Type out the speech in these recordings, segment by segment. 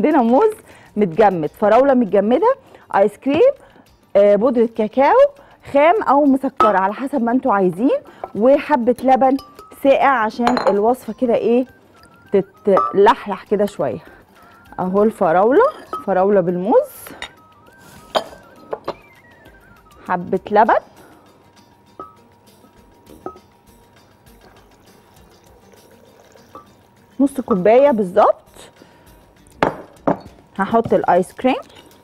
عندنا موز متجمد فراوله متجمده ايس كريم آه، بودره كاكاو خام او مسكره على حسب ما انتوا عايزين وحبه لبن ساقع عشان الوصفه كده ايه تتلحلح كده شويه اهو الفراوله فراوله بالموز حبه لبن نص كوبايه بالظبط هحط الايس كريم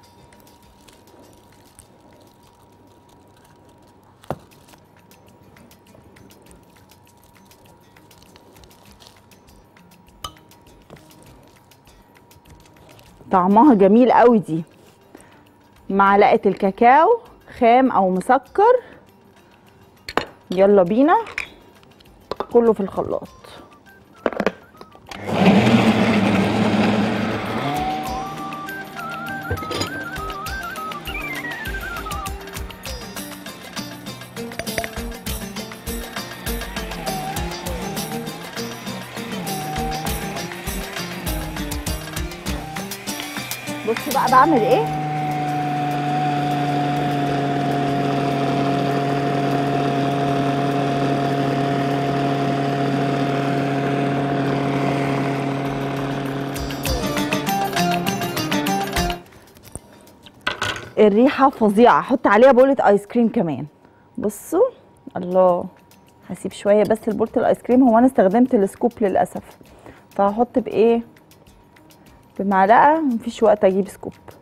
طعمها جميل قوي دي معلقه الكاكاو خام او مسكر يلا بينا كله في الخلاط بصوا بقى بعمل ايه الريحه فظيعه احط عليها بولة ايس كريم كمان بصوا الله هسيب شويه بس لبولة الايس كريم هو انا استخدمت السكوب للاسف فهحط بايه بمعلقه مفيش وقت اجيب سكوب